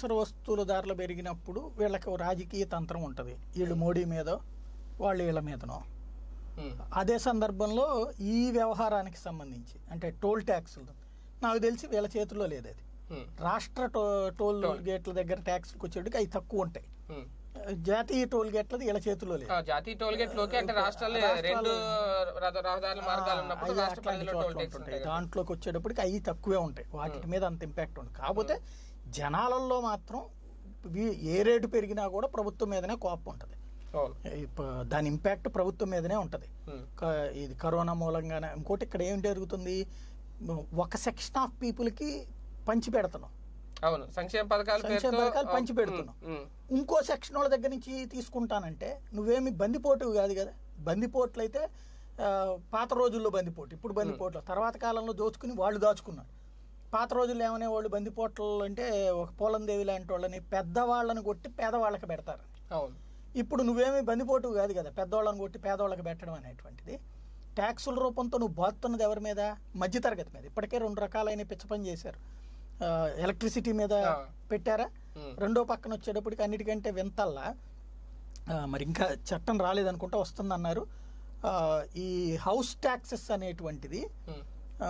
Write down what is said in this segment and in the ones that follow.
నిత్యావసర వస్తువుల ధరలు పెరిగినప్పుడు వీళ్ళకి ఓ రాజకీయ తంత్రం ఉంటుంది వీళ్ళు మోడీ మీదో వాళ్ళు వీళ్ళ మీదనో ఉమ్, అదే సందర్భంలో ఈ వ్యవహారానికి సంబంధించి అంటే టోల్ ట్యాక్సులు నాకు తెలిసి వీళ్ళ చేతుల్లో లేదు అది ఉమ్, రాష్ట్ర టో టోల్ గేట్ల దగ్గర ట్యాక్స్కి వచ్చేటికి అవి తక్కువ ఉంటాయి ఉమ్. జాతీయ టోల్ గేట్లది వీళ్ళ చేతుల్లో లేదు ఆ, జాతీయ టోల్ గేట్ లోకి అంటే రాష్ట్రాలు రెండు రహ- రహదారుల మార్గాలు ఉన్నప్పుడు అవి రాష్ట్ర అట్లాంటి పరిధిలో టోల్ చోట్ల ట్యాక్స్ ఉంటుంటాయి. ఉంటాయి కదా. దాంట్లోకి వచ్చేటప్పటికి అవి తక్కువే ఉంటాయి వాటి మీద అంత ఇంపాక్ట్ ఉండదు కాకపోతే జనాలలో మాత్రం వీ- ఏ రేటు పెరిగినా కూడా ప్రభుత్వం మీదనే కోపం ఉంటుంది అవును ఇప్ప- దాని ఇంపాక్ట్ ప్రభుత్వం మీదనే ఉంటుంది ఉమ్, క- ఇది కరోనా మూలంగానే ఇంకోటి ఇక్కడ ఏం జరుగుతుంది ఒక సెక్షన్ ఆఫ్ పీపుల్కి పంచి పెడుతున్నాం అవును సంక్షేమ పథకాల సంక్షేమ పేరుతో పథకాలు పంచి పెడుతున్నాం. ఉమ్, ఉమ్, ఇంకో సెక్షన్ వాళ్ళ దగ్గర నుంచి తీసుకుంటానంటే నువ్వేమి బందిపోటు కాదు కదా బందిపోట్లు అయితే ఆ, పాత రోజుల్లో బందిపోటు ఇప్పుడు బందిపోట్లు తర్వాత కాలంలో దోచుకుని వాళ్ళు దాచుకున్నారు పాత రోజుల్లో ఏమనే వాళ్ళు బందిపోట్లు అంటే ఒక పోలందేవి లాంటి వాళ్ళని పెద్దవాళ్ళని కొట్టి పేదవాళ్ళకి పెడతారు అవును ఇప్పుడు నువ్వేమి బందిపోటు కాదు కదా పెద్దవాళ్ళని కొట్టి పేదవాళ్ళకి పెట్టడం అనేటువంటిది ట్యాక్సుల రూపంతో నువ్వు బాతున్నది ఎవరి మీద మధ్యతరగతి మీద ఇప్పటికే రెండు రకాలైన పిచ్చ పని చేశారు ఆ, ఎలక్ట్రిసిటీ మీద ఆ. పెట్టారా ఉమ్, రెండో పక్కన వచ్చేటప్పటికి అన్నిటికంటే వింతల్లా ఆ, మరి ఇంకా చట్టం రాలేదనుకుంటా వస్తుందన్నారు ఆ, ఈ హౌస్ ట్యాక్సెస్ అనేటువంటిది ఉమ్,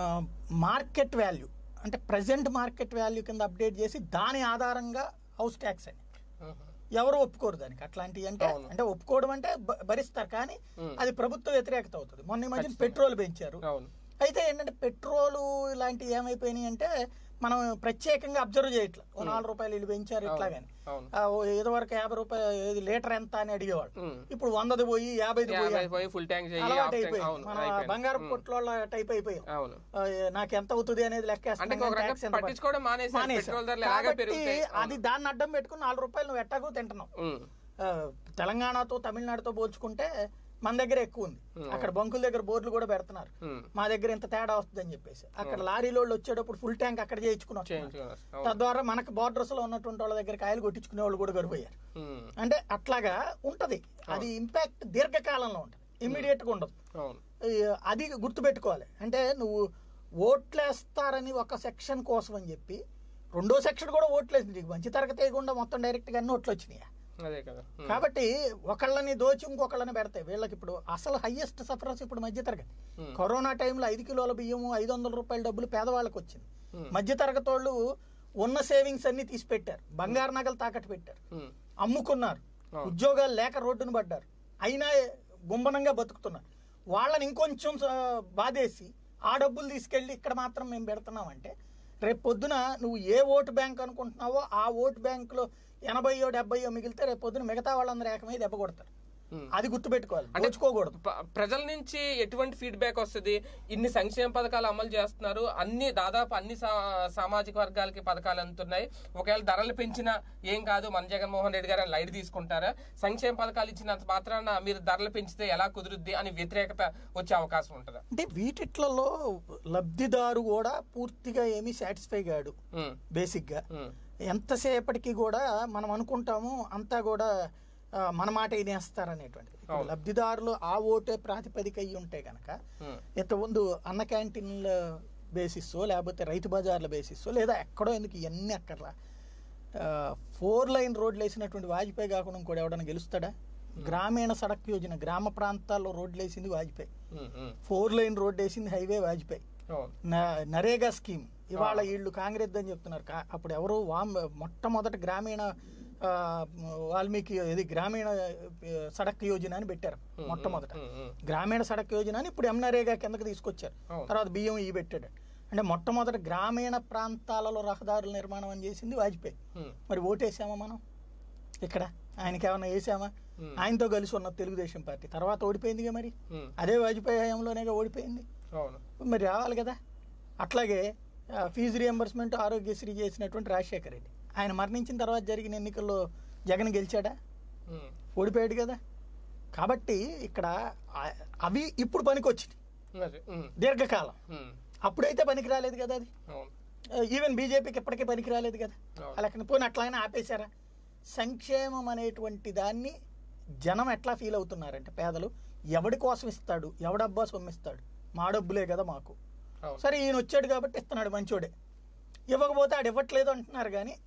మార్కెట్ వాల్యూ అంటే ప్రజెంట్ మార్కెట్ వాల్యూ కింద అప్డేట్ చేసి దాని ఆధారంగా హౌస్ ట్యాక్స్ అని ఉమ్, ఎవరు ఒప్పుకోరు దానికి అట్లాంటివి అంటే అవును. అంటే ఒప్పుకోవడం అంటే భ- భరిస్తారు కానీ ఉమ్. అది ప్రభుత్వ వ్యతిరేకత అవుతుంది మొన్న ఈ మధ్యన ఖచ్చితంగా. పెట్రోల్ పెంచారు అవును అయితే ఏంటంటే పెట్రోల్ ఇలాంటివి ఏమైపోయినాయి అంటే మనం ప్రత్యేకంగా అబ్జర్వ్ చేయట్లేదు ఓ నాలుగు రూపాయలు వీళ్ళు పెంచారు ఇట్లా కానీ అవును ఏదో వరకు యాభై రూపాయలు ఏది లీటర్ ఎంత అని అడిగేవాడు ఉమ్. ఇప్పుడు వందది పోయి యాభైది పోయి యాభై పోయి ఫుల్ ట్యాంక్ చేయి అలవాటు హాఫ్ ట్యాంక్ అయిపోయింది అవును మన అయిపోయింది. బంగారు ఉమ్, కొట్ల టైప్ అయిపోయాం అవును ఆ, నాకు ఎంత అవుతుంది అనేది అంటే లెక్కేస్తాం ఇంకొక కానీ రకంగా tax ఎంత పడుతుంది. పట్టించుకోవడం మానేసి మానేశాం. పెట్రోల్ ధరలు ఎలాగే కాబట్టి పెరుగుతాయి అది దాన్ని అడ్డం పెట్టుకుని నాలుగు రూపాయలు నువ్వు ఎట్టాగో తింటున్నావు ఉమ్, ఆ, తెలంగాణతో తమిళనాడుతో పోల్చుకుంటే మన దగ్గర ఎక్కువ ఉంది అక్కడ బంకుల దగ్గర బోర్డులు కూడా పెడుతున్నారు ఉమ్, మా దగ్గర ఇంత తేడా వస్తుందని చెప్పేసి అక్కడ లారీలో వాళ్ళు వచ్చేటప్పుడు ఫుల్ ట్యాంక్ అక్కడ చేయించుకుని వస్తున్నారు. చేయించుకోవాలి. అవును. తద్వారా మనకు బార్డర్స్ లో ఉన్నటువంటి వాళ్ళ దగ్గర కాయలు కొట్టించుకునే వాళ్ళు కూడా గడిపోయారు ఉమ్, అంటే అట్లాగా ఉంటది అది ఇంపాక్ట్ దీర్ఘకాలంలో ఉంటుంది ఇమ్మీడియట్ గా ఉండదు అవును ఈ, అది గుర్తుపెట్టుకోవాలి అంటే నువ్వు ఓట్లేస్తారని ఒక సెక్షన్ కోసం అని చెప్పి రెండో సెక్షన్ కూడా ఓట్లేసింది నీకు మంచి తరగతి వేయకుండా మొత్తం డైరెక్ట్ గా అన్ని ఓట్లు వచ్చినాయి అదే కదా ఉమ్, కాబట్టి ఒకళ్ళని దోచి ఇంకొకళ్ళని పెడతాయి వీళ్ళకి ఇప్పుడు అసలు హైయెస్ట్ సఫరర్స్ ఇప్పుడు మధ్య తరగతి Hmm. కరోనా టైంలో ఐదు కిలోల బియ్యము ఐదు వందల రూపాయల డబ్బులు పేదవాళ్ళకి వచ్చింది Hmm. మధ్య తరగతి వాళ్ళు ఉన్న సేవింగ్స్ అన్ని తీసి పెట్టారు బంగారు నగలు తాకట్టు పెట్టారు ఉమ్, అమ్ముకున్నారు అవును. ఉద్యోగాలు లేక రోడ్డును పడ్డారు అయినా గుంబనంగా బతుకుతున్నారు వాళ్ళని ఇంకొంచెం ఆ, బాధేసి ఆ డబ్బులు తీసుకెళ్ళి ఇక్కడ మాత్రం మేము పెడుతున్నామంటే రేపు పొద్దున నువ్వు ఏ ఓటు బ్యాంక్ అనుకుంటున్నావో ఆ ఓటు బ్యాంకులో ఎనభైయో డెబ్బైయో మిగిలితే రేపు పొద్దున మిగతా వాళ్ళందరూ ఏకమై దెబ్బ కొడతారు ఉమ్. అది గుర్తుపెట్టుకోవాలి అంటే దోచుకోకూడదు ప- ప్రజల నుంచి ఎటువంటి ఫీడ్బ్యాక్ వస్తుంది ఇన్ని సంక్షేమ పథకాలు అమలు చేస్తున్నారు అన్ని దాదాపు అన్ని సా- సామాజిక వర్గాలకి పథకాలు అందుతున్నాయి ఒకవేళ ధరలు పెంచినా ఏం కాదు మన జగన్మోహన్ రెడ్డి గారు లైట్ తీసుకుంటారా సంక్షేమ పథకాలు ఇచ్చినంత మాత్రాన మీరు ధరలు పెంచితే ఎలా కుదురుద్ది అని వ్యతిరేకత వచ్చే అవకాశం ఉంటుందా అంటే వీటిట్లలో లబ్ధిదారు కూడా పూర్తిగా ఏమీ సాటిస్ఫై కాడు ఉమ్, బేసిక్గా ఉమ్, ఎంతసేపటికి కూడా మనం అనుకుంటాము అంతా కూడా ఆ, మన మాట వినేస్తారనేటువంటిది ఇప్పుడు అవును. లబ్ధిదారులు ఆ ఓటే ప్రాతిపదిక అయ్యి ఉంటే కనుక ఉమ్, ఇంతకుముందు అన్న క్యాంటీన్ల బేసిస్సో లేకపోతే రైతు బజార్ల బేసిస్సో లేదా ఎక్కడో ఎందుకు ఇవన్నీ అక్కర్లా ఆ, ఫోర్ లైన్ రోడ్లు వేసినటువంటి వాజ్పేయి కాకుండా ఇంకోటి ఎవడన్నా గెలుస్తాడా గ్రామీణ సడక్ యోజన గ్రామ ప్రాంతాల్లో రోడ్లు వేసింది Vajpayee um, um, four lane road వేసింది హైవే వాజ్పేయి అవును న- నరేగా స్కీమ్ ఇవాళ వీళ్ళు కాంగ్రెస్ అని చెప్తున్నారు కా- అప్పుడు ఎవరు వామ్ మొట్టమొదటి గ్రామీణ ఆ, వాల్మీకి ఇది గ్రామీణ ఆ, సడక్ యోజన అని పెట్టారు మొట్టమొదట ఉమ్, ఉమ్, గ్రామీణ సడక్ యోజన అని ఇప్పుడు ఎంనరేగా కిందకి తీసుకొచ్చారు అవును. తర్వాత బియ్యం ఈ పెట్టాడు అంటే మొట్టమొదటి గ్రామీణ ప్రాంతాలలో రహదారుల నిర్మాణం అని చేసింది వాజ్పేయి ఉమ్, మరి ఓటేసామా మనం ఇక్కడ ఆయనకి ఏమైనా వేసామా Hmm. ఆయనతో కలిసి ఉన్న తెలుగుదేశం పార్టీ తర్వాత ఓడిపోయిందిగా మరి ఉమ్, అదే వాజ్పేయి హయాంలోనేగా ఓడిపోయింది అవును మరి రావాలి కదా అట్లాగే ఆ, ఫీజు రియంబర్స్మెంట్ ఆరోగ్యశ్రీ చేసినటువంటి రాజశేఖర రెడ్డి ఆయన మరణించిన తర్వాత జరిగిన ఎన్నికల్లో జగన్ గెలిచాడా ఉమ్, ఓడిపోయాడు కదా కాబట్టి ఇక్కడ ఆ- అవి ఇప్పుడు పనికొచ్చింది అదే ఉమ్, దీర్ఘకాలం ఉమ్, అప్పుడైతే పనికి రాలేదు కదా అది అవును ఈవెన్ బీజేపీకి ఇప్పటికే పనికి రాలేదు కదా అవును. అలా పోయిన అట్లానే ఆపేశారా సంక్షేమం అనేటువంటి దాన్ని జనం ఎట్లా ఫీల్ అవుతున్నారంటే పేదలు ఎవడి కోసం ఇస్తాడు ఎవడబ్బా సొమ్మిస్తాడు మా డబ్బులే కదా మాకు అవును సరే ఈయన వచ్చాడు కాబట్టి ఇస్తున్నాడు మంచోడే ఇవ్వకపోతే ఆడు ఇవ్వట్లేదు అంటున్నారు కానీ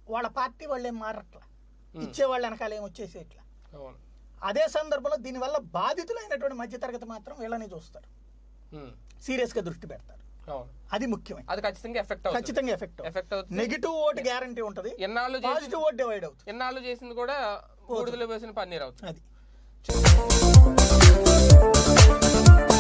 వాళ్ళ పార్టీ వాళ్ళు ఏం మారట్లా ఇచ్చేవాళ్ళు వెనకాల ఏం వచ్చేసేట్లా అవును అదే సందర్భంలో దీనివల్ల బాధితులైనటువంటి మధ్యతరగతి మాత్రం వీళ్ళని చూస్తారు ఉమ్, సీరియస్ గా దృష్టి పెడతారు అవును అది ముఖ్యమైన అది ఖచ్చితంగా ఎఫెక్ట్ అవుతుంది ఖచ్చితంగా ఎఫెక్ట్ ఎఫెక్ట్ అవుతుంది నెగిటివ్ ఓట్ గ్యారంటీ ఉంటది ఎన్నాళ్ళు చేసి పాజిటివ్ ఓట్ డివైడ్ అవుతుంది ఎన్నాళ్ళు చేసింది కూడా బూడిదలో వేసిన పన్నీర్ అవుతుంది అది